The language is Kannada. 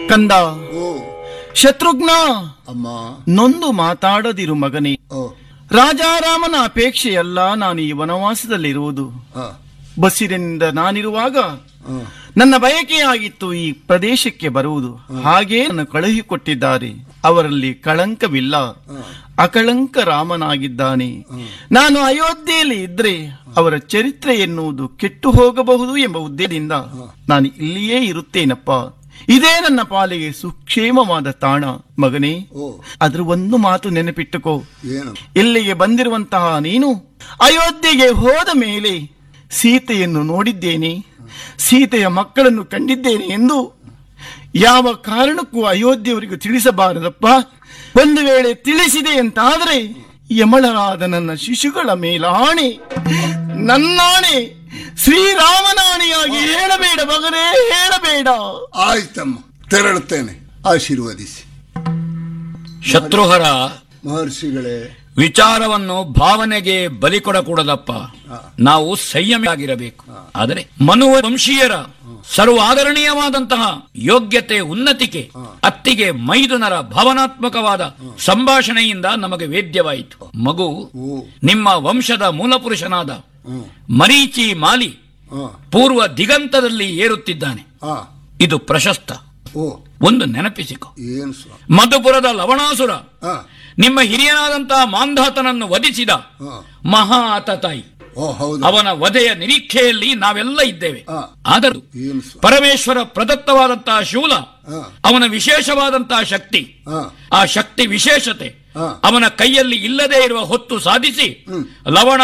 ಕಂದ ಓ ಶತ್ರುಘ್ನ ಅಮ್ಮ ನೊಂದು ಮಾತಾಡದಿರು ಮಗನೇ ಓ ರಾಜಾರಾಮನ ಅಪೇಕ್ಷೆಯಲ್ಲ ನಾನು ಈ ವನವಾಸದಲ್ಲಿರುವುದು ಆ, ಬಸ್ಸಿನಿಂದ ನಾನಿರುವಾಗ ಆ, ನನ್ನ ಬಯಕೆಯಾಗಿತ್ತು ಈ ಪ್ರದೇಶಕ್ಕೆ ಬರುವುದು ಹಾಗೇ ನನ್ನ ಕಳುಹಿಕೊಟ್ಟಿದ್ದಾರೆ ಅವರಲ್ಲಿ ಕಳಂಕವಿಲ್ಲ ಅಕಳಂಕ ರಾಮನಾಗಿದ್ದಾನೆ ನಾನು ಅಯೋಧ್ಯೆಯಲ್ಲಿ ಇದ್ರೆ ಅವರ ಚರಿತ್ರೆ ಎನ್ನುವುದು ಕೆಟ್ಟು ಹೋಗಬಹುದು ಎಂಬ ಉದ್ದೇಶದಿಂದ ನಾನು ಇಲ್ಲಿಯೇ ಇರುತ್ತೇನಪ್ಪ ಇದೇ ನನ್ನ ಪಾಲಿಗೆ ಸುಕ್ಷೇಮವಾದ ತಾಣ ಮಗನೇ ಓ ಅದ್ರ ಒಂದು ಮಾತು ನೆನಪಿಟ್ಟುಕೋ ಏನು ಇಲ್ಲಿಗೆ ಬಂದಿರುವಂತಹ ನೀನು ಅಯೋಧ್ಯೆಗೆ ಹೋದ ಮೇಲೆ ಸೀತೆಯನ್ನು ನೋಡಿದ್ದೇನೆ ಸೀತೆಯ ಮಕ್ಕಳನ್ನು ಕಂಡಿದ್ದೇನೆ ಎಂದು ಯಾವ ಕಾರಣಕ್ಕೂ ಅಯೋಧ್ಯೆಯವರಿಗೂ ತಿಳಿಸಬಾರದಪ್ಪ ಒಂದು ವೇಳೆ ತಿಳಿಸಿದೆ ಅಂತಾದರೆ ಯಮಳರಾದ ನನ್ನ ಶಿಶುಗಳ ಮೇಲಾಣೆ ನನ್ನಾಣೆ ಶ್ರೀರಾಮನಾಣಿಯಾಗಿ ಹೇಳಬೇಡ ಮಗನೇ ಹೇಳಬೇಡ ಆಯ್ತಮ್ಮ ತೆರಳುತ್ತೇನೆ ಆಶೀರ್ವದಿಸಿ ಶತ್ರುಹರ ಮಹರ್ಷಿಗಳೇ ವಿಚಾರವನ್ನು ಭಾವನೆಗೆ ಬಲಿ ಕೊಡಕೂಡದಪ್ಪ ನಾವು ಸಂಯಮಿಯಾಗಿರಬೇಕು ಆದರೆ ಮನುವ ವಂಶೀಯರ ಸರ್ವಾದರಣೀಯವಾದಂತಹ ಯೋಗ್ಯತೆ ಉನ್ನತಿಗೆ ಅತ್ತಿಗೆ ಮೈದುನರ ಭಾವನಾತ್ಮಕವಾದ ಸಂಭಾಷಣೆಯಿಂದ ನಮಗೆ ವೇದ್ಯವಾಯಿತು ಮಗು ಓ ನಿಮ್ಮ ವಂಶದ ಮೂಲಪುರುಷನಾದ ಹ್ಮ್ ಮರೀಚಿ ಮಾಲಿ ಆ, ಪೂರ್ವ ದಿಗಂತದಲ್ಲಿ ಏರುತ್ತಿದ್ದಾನೆ ಆ, ಇದು ಪ್ರಶಸ್ತ ಓ ಒಂದು ನೆನಪಿಸಿಕೊ ಏನು ಸ್ವಾಮಿ ಮಧುಪುರದ ಲವಣಾಸುರ ಆ, ನಿಮ್ಮ ಹಿರಿಯನಾದಂತಹ ಮಾಂಧಾತನನ್ನು ವಧಿಸಿದ ಆ, ಮಹಾ ಆತತಾಯಿ ಓ ಹೌದು ಅವನ ವಧೆಯ ನಿರೀಕ್ಷೆಯಲ್ಲಿ ನಾವೆಲ್ಲ ಇದ್ದೇವೆ ಆ. ಆದರೂ ಏನು ಸ್ವಾಮಿ ಪರಮೇಶ್ವರ ಪ್ರದತ್ತವಾದಂತಹ ಶೂಲ ಆ, ಅವನ ವಿಶೇಷವಾದಂತಹ ಶಕ್ತಿ ಆ, ಆ ಶಕ್ತಿ ವಿಶೇಷತೆ ಆ. ಅವನ ಕೈಯಲ್ಲಿ ಇಲ್ಲದೆ ಇರುವ ಹೊತ್ತು ಸಾಧಿಸಿ ಲವಣ